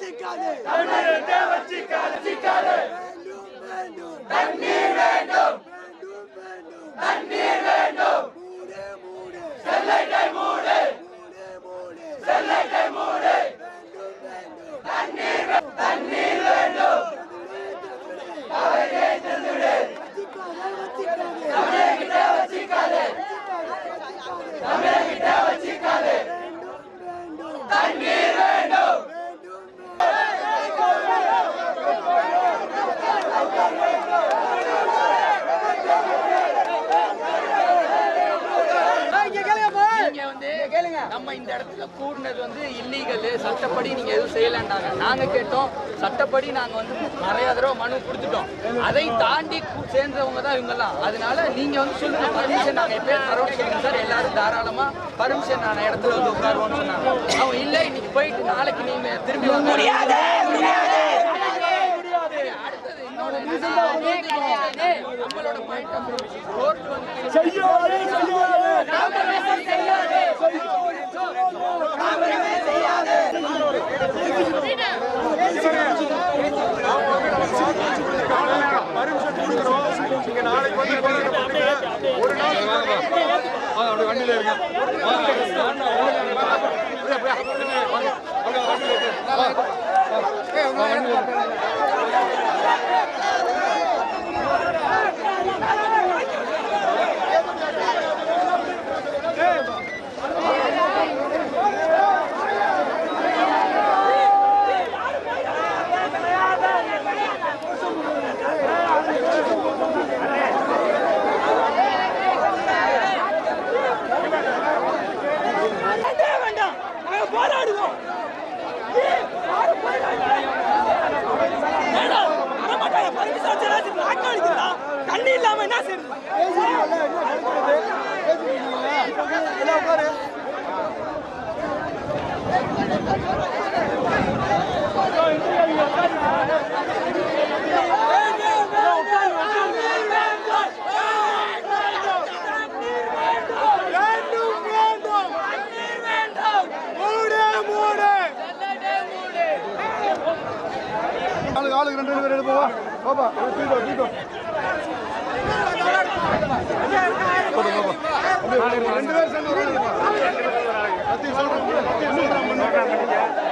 வச்சிக்காதே தமிழகத்தை வச்சிக்காதே வச்சிக்காதே வேண்டும் வேண்டும் தண்ணீர் வேண்டும் வேண்டும் வேண்டும் தண்ணீர் வேண்டும் மூடு மூடு ஸ்டெர்லைட்டை மூடு மூடு மூடு ஸ்டெர்லைட்டை மூடு வேண்டும் வேண்டும் தண்ணீர் வே- தண்ணீர் வேண்டும் வச்சிக்காதே வச்சிக்காதே தமிழகத்தை வச்சிக்காதே தமிழகத்தை வச்சிக்காதே வேண்டும் வேண்டும் தண்ணீர் வேண்டும் வேண்டும் நீங்க வந்து நம்ம இந்த இடத்துல கூடினது வந்து இல்லீகல் சட்டப்படி நீங்க எதுவும் செய்யலன்றாங்க நாங்க கேட்டோம் சட்டப்படி நாங்க வந்து நிறைய தடவை மனு கொடுத்துட்டோம் அதை தாண்டி கூ- சேர்ந்தவங்க தான் இவங்கெல்லாம் அதனால நீங்க வந்து சொல்லுங்க பர்மிஷன் நாங்க எப்பயும் தரோம் சொல்லுங்க சார் எல்லாரும் தாராளமா பர்மிஷன் நான் இடத்துல வந்து உட்காருவோம்னு சொன்னாங்க அவங்க இல்ல இன்னைக்கு போயிட்டு நாளைக்கு நீங்க திரும்பி வந்து முடியாது அடுத்தது இன்னொரு என்னன்னா, நம்மளோட பாயிண்ட் ஆஃப் கோர்ட் வந்து செய்யாதே செய்யாதே பர்மிஷன் கொடுக்குறோம் நீங்க நாளைக்கு வந்து போராட்டம் பண்ணுங்க ஒரு நாள் அப்படி வண்டியில இருங்க வாங்க. அப்படியே, அப்படியே, அப்படியே, வாங்க. அப்படியே, வண்டியில இருக்கு. வா. வா, வண்டியில இருக்கு. தண்ணி இல்லாம என்ன செய்யுது வேண்டும் வேண்டும் மூடு மூடு ஆளுக்கு ஆளுக்கு ரெண்டு ரெண்டு பேர் எடுப்போம் வா. பாப்பா தூக்கோ தூக்கோ ரெண்டு பேர் சேர்ந்து ஒரு ஆள் இருப்பாங்க. கத்தி சொல்றேன் கத்தி சொல்றேன்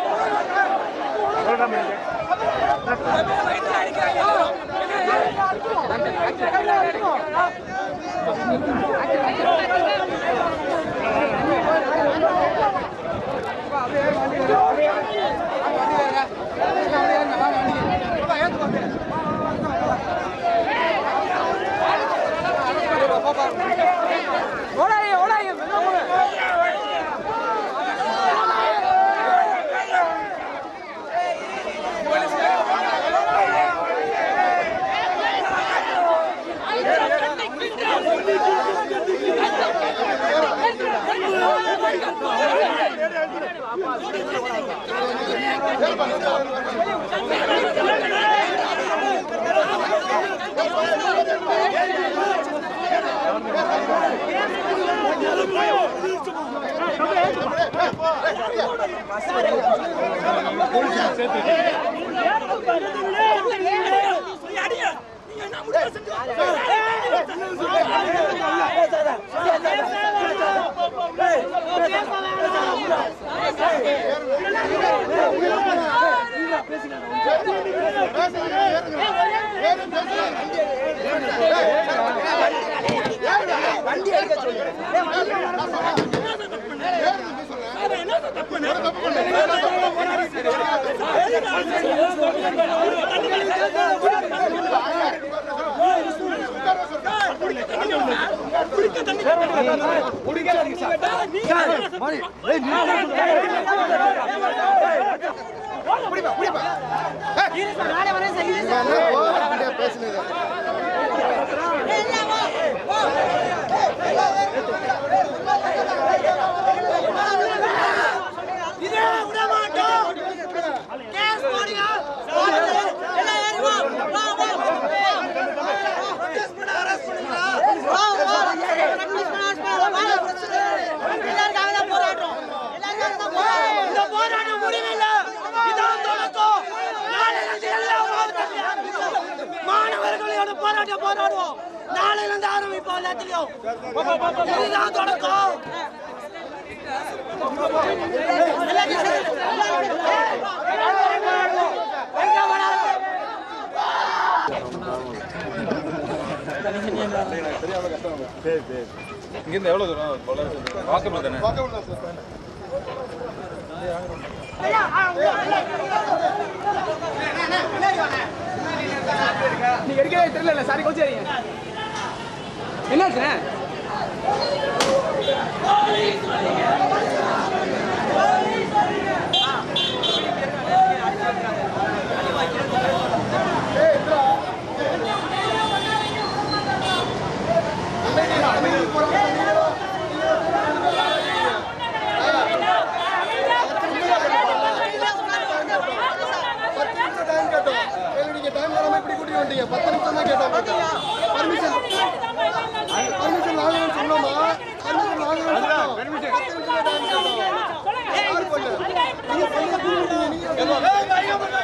இதே விட மாட்டோம் கேஸ் போடுங்க எல்லாம் ஏறி வா வா வா protest பண்ண arrest பண்ணுங்களா? வா, வா. protest பண்ண arrest பண்ண, வா, பிரச்சனை இல்லை. எல்லாருக்காக தான் போராடுறோம். எல்லாருக்காக தான் போராடுறோம். இந்த போராட்டம் முடிவில்லை. இதான் தொடக்கம் போராட்டம் போராடுவோம் நாளையில இருந்து ஆரம்பிப்போம் எல்லாத்துலயும் இதுதான் தொடக்கம் இங்கிருந்து எவ்வளவு தூரம் வாக்கபிள் தானே நீங்க எடுக்கவே தெரியல சாரி கோச்சியாதீங்க என்னாச்சுண்ணே பத்து நிமிஷம் டைம் கேட்டோம் எங்களுக்கு நீங்க டைம் தராம இப்படி கூட்டிட்டு வந்துட்டீங்க பத்து நிமிஷம் தான் கேட்டோம் பர்மிஷன் பர்மிஷன் வாங்கணும்னு சொன்னோமா பர்மிஷன் வாங்கணும்னு சொன்னோம் பத்து நிமிஷம் தான் டைம் கேட்டோம் யார் பண்ணு நீங்க பண்ணி கூட்டிட்டீங்க நீங்க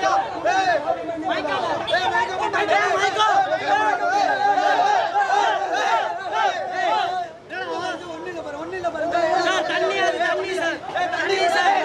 தண்ணி அது தண்ணி சார் தண்ணி சார்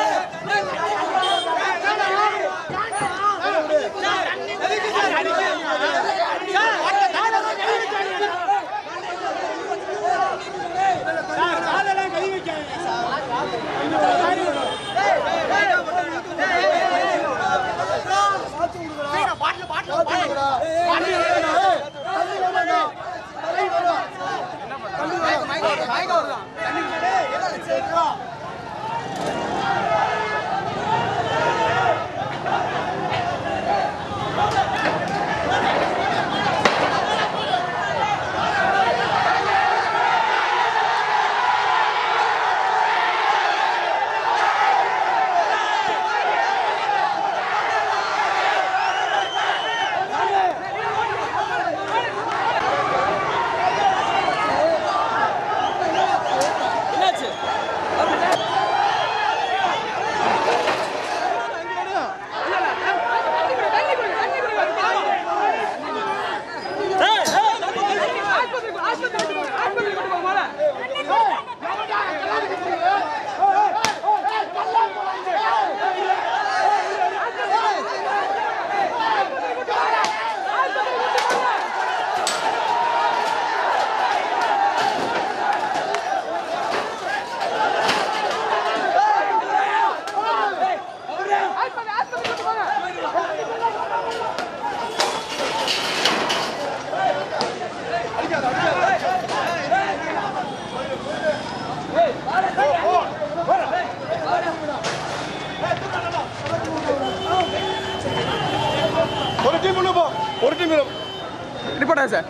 ஒரு டீம் உள்ள போ ஒரு டீம் ரிப்போர்ட்டா சார்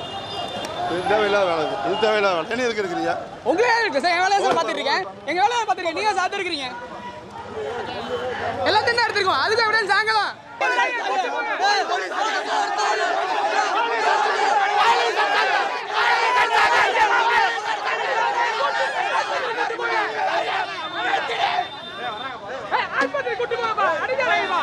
இது தேவையில்லாத வேலை இது. இது தேவையில்லாத வேலை என்ன எதுக்கு இருக்கிறீங்க உங்களே இருக்கு சார் என் வேலையை சார் பார்த்துட்டு இருக்கேன் எங்க வேலையை பார்த்துருக்கேன் நீங்க சாத்து இருக்கிறீங்க எல்லாத்தையும் தான் எடுத்துருக்கோம் அதுக்கு எவிடன்ஸ் ஆங்கலாம் ஆஸ்பத்திரி கூட்டு போப்பா அடிக்கிறாங்கப்பா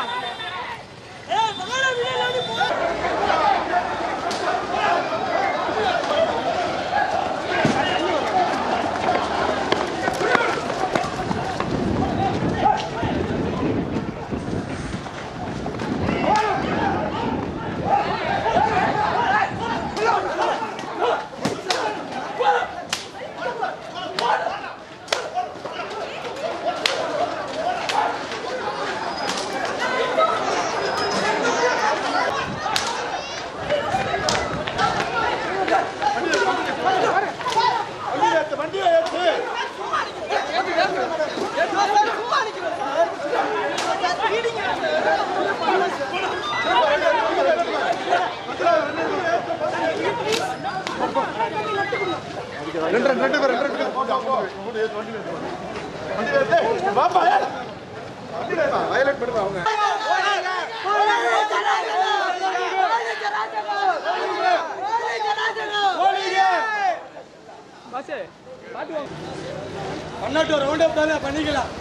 ரெண்டு ரெண்டு ரெண்டு பேர் ரெண்டு பேர் போட்டு போட்டு போட்டு ஏத்து வண்டி ஏத்து வண்டி ஏத்து பாப்பா வண்டி ஏத்து வயலட் பண்ணுவா அவங்க பஸ் பாத்து வாங்க பண்ணட்டும் ரவுண்ட் அப் தானே பண்ணிக்கலாம்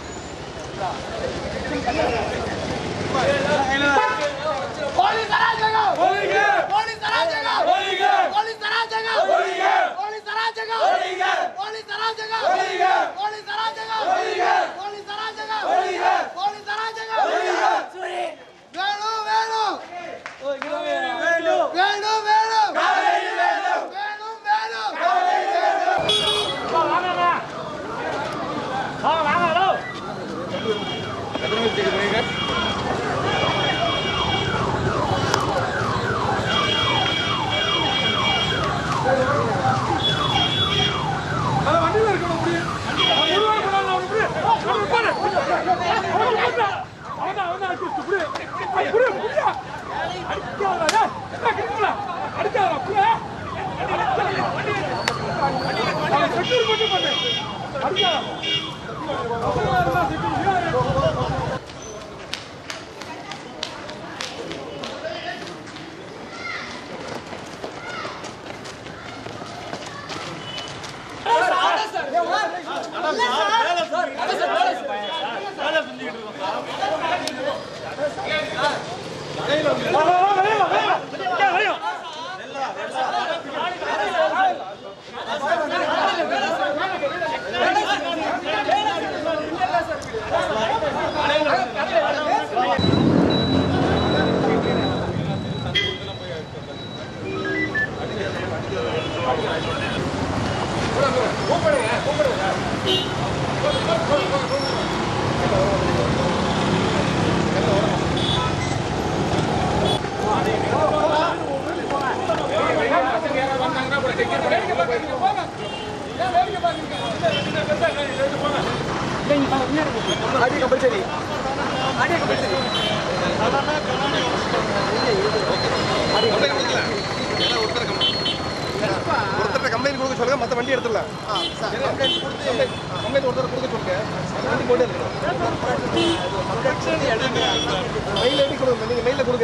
போலீஸ் அராஜகம் போலீஸ் போலீஸ் அராஜகம் ஒருத்தர் கம்ப்ளைண்ட் கொடுக்க சொல்லுங்க மற்ற வண்டி எடுத்துடலாம் கம்ப்ளைண்ட் ஒருத்தர் கொடுக்க சொல்லுங்க வண்டி கொண்டு மெயில் ஐடி கொடுங்க நீங்க மெயில கொடுங்க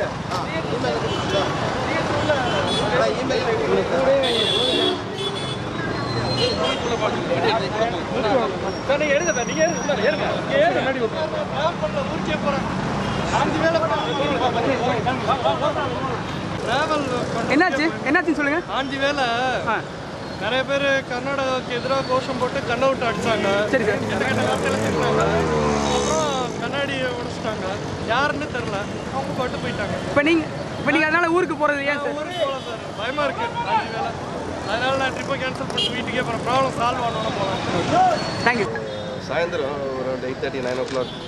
என்னாச்சு என்னாச்சுன்னு சொல்லுங்க ஆண்டி வேலை ஆ நிறைய பேர் கர்நாடகாவுக்கு எதிராக கோஷம் போட்டு கண்ண விட்டு அடிச்சாங்க சரி சார் எந்த கெட்ட வார்த்தையில திட்டினாங்க அப்புறம் கண்ணாடியை உடைச்சிட்டாங்க யாருன்னு தெரில அவங்க பாட்டு போயிட்டாங்க இப்போ நீங்க இப்போ நீங்க அதனால ஊருக்கு போறது ஏன் சார் ஊருக்கு போகலாம் சார் பயமா இருக்கு ஆண்டி வேலை அதனால நான் ட்ரிப்பை கேன்சல் பண்ணிட்டு வீட்டுக்கே போகிறேன் ப்ராப்ளம் சால்வ் ஆனோன்னு போகலாம் தேங்க்யூ சாயந்தரம் ஒரு eight thirty nine o'clock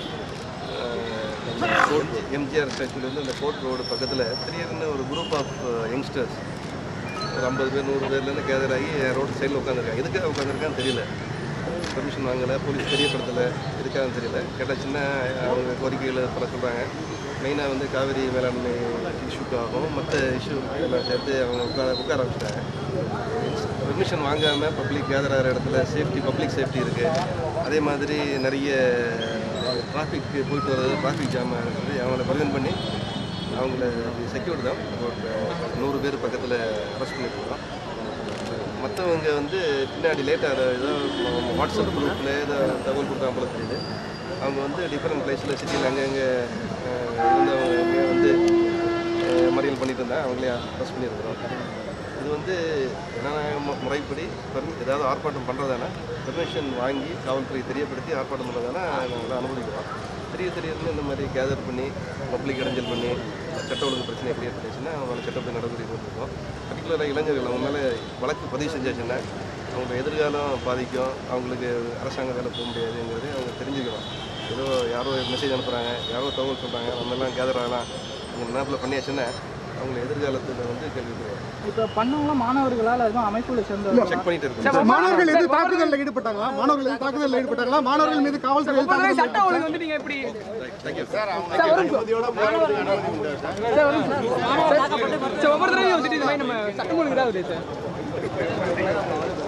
கோட் எம்ஜிஆர் ஸ்டாச்சுலேருந்து அந்த கோட் ரோடு பக்கத்தில் திடீர்னு ஒரு குரூப் ஆஃப் யங்ஸ்டர்ஸ் ஒரு ஐம்பது பேர் நூறு பேர்லேருந்து கேதர் ஆகி ரோடு சைடில் உட்காந்துருக்காங்க எதுக்காக உட்காந்துருக்கான்னு தெரியல பர்மிஷன் வாங்கலை போலீஸ் தெரியப்படுத்தலை எதுக்காகன்னு தெரியல கேட்டால் சின்ன அவங்க கோரிக்கைகளை பல சொல்கிறாங்க மெயினாக வந்து காவிரி மேலாண்மை இஷ்யூக்காகவும் மற்ற இஷ்யூ எல்லாம் சேர்த்து அவங்க உட்கார உட்கார வச்சுட்டாங்க பெர்மிஷன் வாங்காமல் பப்ளிக் கேதர் ஆகிற இடத்துல சேஃப்டி பப்ளிக் சேஃப்டி இருக்குது அதே மாதிரி நிறைய டிராஃபிக் போயிட்டு வர்றது டிராஃபிக் ஜாம் இருக்குது அவங்கள ப்ரிவென்ட் பண்ணி அவங்கள செக்யூர் தான் ஒரு நூறு பேர் பக்கத்தில் அரெஸ்ட் பண்ணியிருக்கோம் மற்றவங்க வந்து பின்னாடி லேட்டாக ஏதோ வாட்ஸ்அப் குரூப்பில் ஏதோ தகவல் கொடுத்தா போல தெரியுது அவங்க வந்து டிஃப்ரெண்ட் பிளேஸில் சிட்டியில் அங்கங்கே இருந்தவங்க வந்து அஹ், மறியல் பண்ணிட்டு இருந்தாங்க அவங்களே அரெஸ்ட் பண்ணியிருக்கிறோம் இது வந்து ஜனநாயக மு- முறைப்படி பெர்மி ஏதாவது ஆர்ப்பாட்டம் பண்ணுறதானா பெர்மிஷன் வாங்கி காவல்துறை தெரியப்படுத்தி ஆர்ப்பாட்டம் பண்ணுறதானா நாங்கள் அனுமதிக்கிறோம் தெரிய திடீர்னு இந்த மாதிரி கேதர் பண்ணி பப்ளிக் இடைஞ்சல் பண்ணி சட்ட ஒழுங்கு பிரச்சனை கிரியேட் பண்ணிச்சுன்னா அவங்க சட்டப்படி நடவடிக்கை கொடுத்துருக்கோம் பர்டிகுலராக இளைஞர்கள் அவங்க மேலே வழக்கு பதிவு செஞ்சாச்சுன்னா அவங்க எதிர்காலம் பாதிக்கும் அவங்களுக்கு அரசாங்க வேலை போக முடியாதுங்கிறது அவங்க தெரிஞ்சுக்கணும் ஏதோ யாரோ மெசேஜ் அனுப்புகிறாங்க யாரோ தகவல் சொல்கிறாங்க நம்ம எல்லாம் கேதர் ஆகலாம் நீங்கள் நினைப்பில் பண்ணியாச்சுன்னா அவங்க எதிர்காலத்தில் வந்து கேள்வி இப்போ பண்ணவங்களாம் மாணவர்களால் அதுவும் அமைப்புல சேர்ந்த செக் பண்ணிட்டு இருக்கோம் மாணவர்கள் எது தாக்குதலில் ஈடுபட்டாங்களா மாணவர்கள் எது தாக்குதலில் ஈடுபட்டாங்களா மாணவர்கள் மீது காவல்துறை எது ஒவ்வொரு தாக்குதல் சட்ட ஒழுங்கு வந்து நீங்க எப்படி தேங்க்யூ சார் ஒரு நிமிஷம். சார் ஒரு நிமிஷம். சார் ஒவ்வொரு தடவையும் வந்துட்டு இந்த மாதிரி நம்ம சட்டம் ஒழுங்கு தான் வருது சார்